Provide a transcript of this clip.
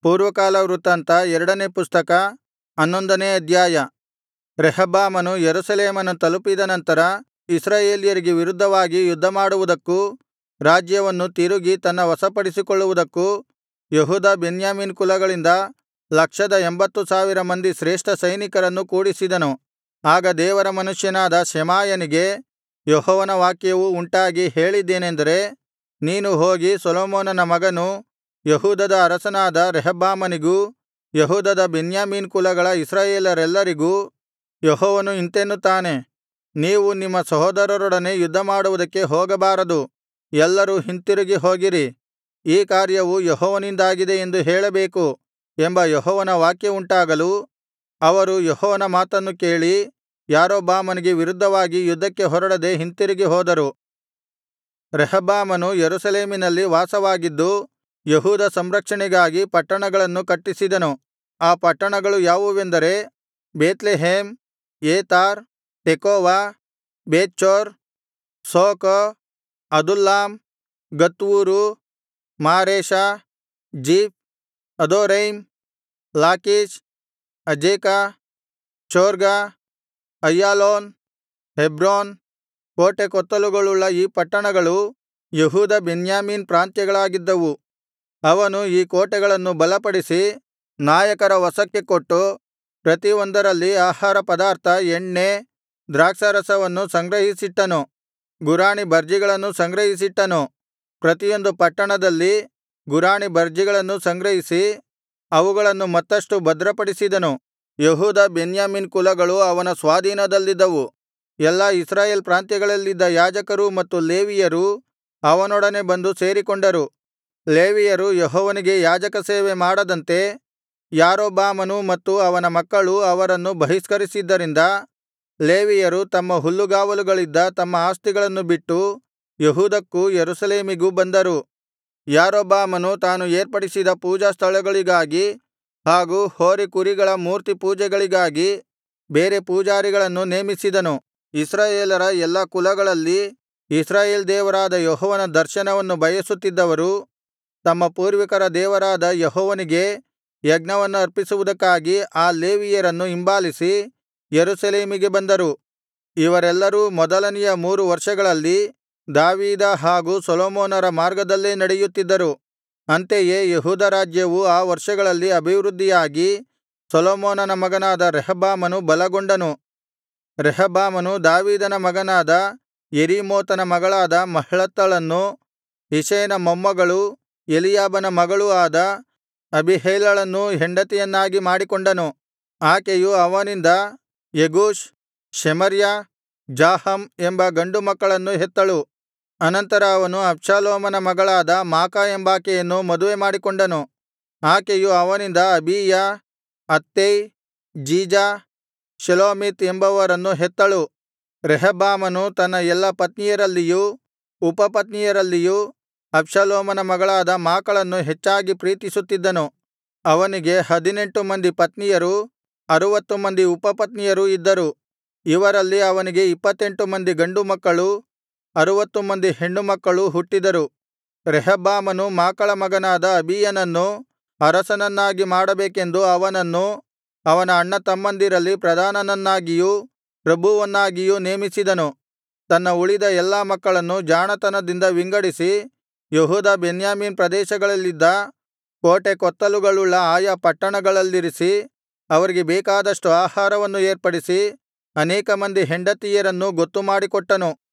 ಪೂರ್ವಕಾಲ ವೃತ್ತಾಂತ ಎರಡನೇ ಪುಸ್ತಕ ಹನ್ನೊಂದನೇ ಅಧ್ಯಾಯ ರೆಹಬ್ಬಾಮನು ಯೆರೂಸಲೇಮನ್ನು ತಲುಪಿದ ನಂತರ ಇಸ್ರಾಯೇಲ್ಯರಿಗೆ ವಿರುದ್ಧವಾಗಿ ಯುದ್ಧಮಾಡುವುದಕ್ಕೂ ರಾಜ್ಯವನ್ನು ತಿರುಗಿ ತನ್ನ ವಶಪಡಿಸಿಕೊಳ್ಳುವುದಕ್ಕೂ ಯೆಹೂದ ಬೆನ್ಯಾಮೀನ್ ಕುಲಗಳಿಂದ ಲಕ್ಷದ ಎಂಭತ್ತು ಸಾವಿರ ಮಂದಿ ಶ್ರೇಷ್ಠ ಸೈನಿಕರನ್ನು ಕೂಡಿಸಿದನು ಆಗ ದೇವರ ಮನುಷ್ಯನಾದ ಶೆಮಾಯನಿಗೆ ಯೆಹೋವನ ವಾಕ್ಯವು ಉಂಟಾಗಿ ಹೇಳಿದ್ದೇನೆಂದರೆ ನೀನು ಹೋಗಿ ಸೊಲೊಮೋನನ ಮಗನೂ ಯೆಹೂದದ ಅರಸನಾದ ರೆಹಬ್ಬಾಮನಿಗೂ ಯೆಹೂದದ ಬೆನ್ಯಾಮೀನ್ ಕುಲಗಳ ಇಸ್ರಾಯೇಲರೆಲ್ಲರಿಗೂ ಯೆಹೋವನು ಇಂತೆನ್ನುತ್ತಾನೆ ನೀವು ನಿಮ್ಮ ಸಹೋದರರೊಡನೆ ಯುದ್ಧಮಾಡುವುದಕ್ಕೆ ಹೋಗಬಾರದು ಎಲ್ಲರೂ ಹಿಂತಿರುಗಿ ಹೋಗಿರಿ ಈ ಕಾರ್ಯವು ಯೆಹೋವನಿಂದಾಗಿದೆ ಎಂದು ಹೇಳಬೇಕು ಎಂಬ ಯೆಹೋವನ ವಾಕ್ಯವುಂಟಾಗಲು ಅವರು ಯೆಹೋವನ ಮಾತನ್ನು ಕೇಳಿ ಯಾರೊಬ್ಬಾಮನಿಗೆ ವಿರುದ್ಧವಾಗಿ ಯುದ್ಧಕ್ಕೆ ಹೊರಡದೆ ಹಿಂತಿರುಗಿ ಹೋದರು ರೆಹಬ್ಬಾಮನು ಯೆರೂಸಲೇಮಿನಲ್ಲಿ ವಾಸವಾಗಿದ್ದು ಯೆಹೂದ ಸಂರಕ್ಷಣೆಗಾಗಿ ಪಟ್ಟಣಗಳನ್ನು ಕಟ್ಟಿಸಿದನು ಆ ಪಟ್ಟಣಗಳು ಯಾವುವೆಂದರೆ Bethlehem Etam Tekoa Bethzur Soco Adullam Gath ಊರು Mareshah Ziph Adoraim Lachish Azekah Zorah Aijalon Hebron ಕೋಟೆಕೊತ್ತಲುಗಳುಳ್ಳ ಈ ಪಟ್ಟಣಗಳು ಯೆಹೂದ ಬೆನ್ಯಾಮೀನ್ ಪ್ರಾಂತ್ಯಗಳಾಗಿದ್ದವು ಅವನು ಈ ಕೋಟೆಗಳನ್ನು ಬಲಪಡಿಸಿ ನಾಯಕರ ವಶಕ್ಕೆ ಕೊಟ್ಟು ಪ್ರತಿ ಒಂದರಲ್ಲಿ ಆಹಾರ ಪದಾರ್ಥ ಎಣ್ಣೆ ದ್ರಾಕ್ಷಾರಸವನ್ನು ಸಂಗ್ರಹಿಸಿಟ್ಟನು ಗುರಾಣಿ ಬರ್ಜಿಗಳನ್ನೂ ಸಂಗ್ರಹಿಸಿಟ್ಟನು ಪ್ರತಿಯೊಂದು ಪಟ್ಟಣದಲ್ಲಿ ಗುರಾಣಿ ಬರ್ಜಿಗಳನ್ನು ಸಂಗ್ರಹಿಸಿ ಅವುಗಳನ್ನು ಮತ್ತಷ್ಟು ಭದ್ರಪಡಿಸಿದನು ಯೆಹೂದ ಬೆನ್ಯಾಮೀನ್ ಕುಲಗಳು ಅವನ ಸ್ವಾಧೀನದಲ್ಲಿದ್ದವು ಎಲ್ಲಾ ಇಸ್ರಾಯೇಲ್ ಪ್ರಾಂತ್ಯಗಳಲ್ಲಿದ್ದ ಯಾಜಕರೂ ಮತ್ತು ಲೇವಿಯರೂ ಅವನೊಡನೆ ಬಂದು ಸೇರಿಕೊಂಡರು ಲೇವಿಯರು ಯೆಹೋವನಿಗೆ ಯಾಜಕಸೇವೆ ಮಾಡದಂತೆ ಯಾರೊಬ್ಬಾಮನೂ ಮತ್ತು ಅವನ ಮಕ್ಕಳೂ ಅವರನ್ನು ಬಹಿಷ್ಕರಿಸಿದ್ದರಿಂದ ಲೇವಿಯರು ತಮ್ಮ ಹುಲ್ಲುಗಾವಲುಗಳಿದ್ದ ತಮ್ಮ ಆಸ್ತಿಗಳನ್ನು ಬಿಟ್ಟು ಯೆಹೂದಕ್ಕೂ ಯೆರೂಸಲೇಮಿಗೂ ಬಂದರು ಯಾರೊಬ್ಬಾಮನು ತಾನು ಏರ್ಪಡಿಸಿದ ಪೂಜಾಸ್ಥಳಗಳಿಗಾಗಿ ಹಾಗೂ ಹೋರಿಕುರಿಗಳ ಮೂರ್ತಿ ಪೂಜೆಗಳಿಗಾಗಿ ಬೇರೆ ಪೂಜಾರಿಗಳನ್ನು ನೇಮಿಸಿದನು ಇಸ್ರಾಯೇಲರ ಎಲ್ಲಾ ಕುಲಗಳಲ್ಲಿ ಇಸ್ರಾಯೇಲ್ ದೇವರಾದ ಯೆಹೋವನ ದರ್ಶನವನ್ನು ಬಯಸುತ್ತಿದ್ದವರು ತಮ್ಮ ಪೂರ್ವಿಕರ ದೇವರಾದ ಯೆಹೋವನಿಗೆ ಯಜ್ಞವನ್ನು ಅರ್ಪಿಸುವುದಕ್ಕಾಗಿ ಆ ಲೇವಿಯರನ್ನು ಹಿಂಬಾಲಿಸಿ ಯೆರೂಸಲೇಮಿಗೆ ಬಂದರು ಇವರೆಲ್ಲರೂ ಮೊದಲನೆಯ ಮೂರು ವರ್ಷಗಳಲ್ಲಿ ದಾವೀದ ಹಾಗೂ ಸೊಲೊಮೋನರ ಮಾರ್ಗದಲ್ಲೇ ನಡೆಯುತ್ತಿದ್ದರು ಅಂತೆಯೇ ಯೆಹೂದ ರಾಜ್ಯವು ಆ ವರ್ಷಗಳಲ್ಲಿ ಅಭಿವೃದ್ಧಿಯಾಗಿ ಸೊಲೊಮೋನನ ಮಗನಾದ ರೆಹಬ್ಬಾಮನು ಬಲಗೊಂಡನು ರೆಹಬ್ಬಾಮನು ದಾವೀದನ ಮಗನಾದ ಯೆರೀಮೋತನ ಮಗಳಾದ ಮಹ್ಲತ್ತಳನ್ನು ಇಷಯನ ಮೊಮ್ಮಗಳೂ ಎಲೀಯಾಬನ ಮಗಳೂ ಆದ ಅಬೀಹೈಲಳನ್ನೂ ಹೆಂಡತಿಯನ್ನಾಗಿ ಮಾಡಿಕೊಂಡನು ಆಕೆಯು ಅವನಿಂದ ಯೆಗೂಷ್ ಶೆಮರ್ಯ ಜಾಹಮ್ ಎಂಬ ಗಂಡು ಮಕ್ಕಳನ್ನು ಹೆತ್ತಳು ಅನಂತರ ಅವನು ಅಬ್ಷಾಲೋಮನ ಮಗಳಾದ ಮಾಕಾ ಎಂಬಾಕೆಯನ್ನು ಮದುವೆ ಮಾಡಿಕೊಂಡನು ಆಕೆಯು ಅವನಿಂದ ಅಬೀಯ ಅತ್ತೈ ಜೀಜಾ ಶೆಲೋಮೀತ್ ಎಂಬವರನ್ನು ಹೆತ್ತಳು ರೆಹಬ್ಬಾಮನು ತನ್ನ ಎಲ್ಲಾ ಪತ್ನಿಯರಲ್ಲಿಯೂ ಉಪಪತ್ನಿಯರಲ್ಲಿಯೂ ಅಬ್ಷಾಲೋಮನ ಮಗಳಾದ ಮಾಕಳನ್ನು ಹೆಚ್ಚಾಗಿ ಪ್ರೀತಿಸುತ್ತಿದ್ದನು ಅವನಿಗೆ ಹದಿನೆಂಟು ಮಂದಿ ಪತ್ನಿಯರೂ ಅರುವತ್ತು ಮಂದಿ ಉಪಪತ್ನಿಯರೂ ಇದ್ದರು ಇವರಲ್ಲಿ ಅವನಿಗೆ ಇಪ್ಪತ್ತೆಂಟು ಮಂದಿ ಗಂಡುಮಕ್ಕಳೂ ಅರುವತ್ತು ಮಂದಿ ಹೆಣ್ಣುಮಕ್ಕಳೂ ಹುಟ್ಟಿದರು ರೆಹಬ್ಬಾಮನು ಮಾಕಳ ಮಗನಾದ ಅಬೀಯನನ್ನು ಅರಸನನ್ನಾಗಿ ಮಾಡಬೇಕೆಂದು ಅವನನ್ನು ಅವನ ಅಣ್ಣತಮ್ಮಂದಿರಲ್ಲಿ ಪ್ರಧಾನನನ್ನಾಗಿಯೂ ಪ್ರಭುವನ್ನಾಗಿಯೂ ನೇಮಿಸಿದನು ತನ್ನ ಉಳಿದ ಎಲ್ಲಾ ಮಕ್ಕಳನ್ನು ಜಾಣತನದಿಂದ ವಿಂಗಡಿಸಿ ಯೆಹೂದ ಬೆನ್ಯಾಮೀನ್ ಪ್ರದೇಶಗಳಲ್ಲಿದ್ದ ಕೋಟೆಕೊತ್ತಲುಗಳುಳ್ಳ ಆಯಾ ಪಟ್ಟಣಗಳಲ್ಲಿರಿಸಿ ಅವರಿಗೆ ಬೇಕಾದಷ್ಟು ಆಹಾರವನ್ನು ಏರ್ಪಡಿಸಿ ಅನೇಕ ಮಂದಿ ಹೆಂಡತಿಯರನ್ನು ಗೊತ್ತುಮಾಡಿಕೊಟ್ಟನು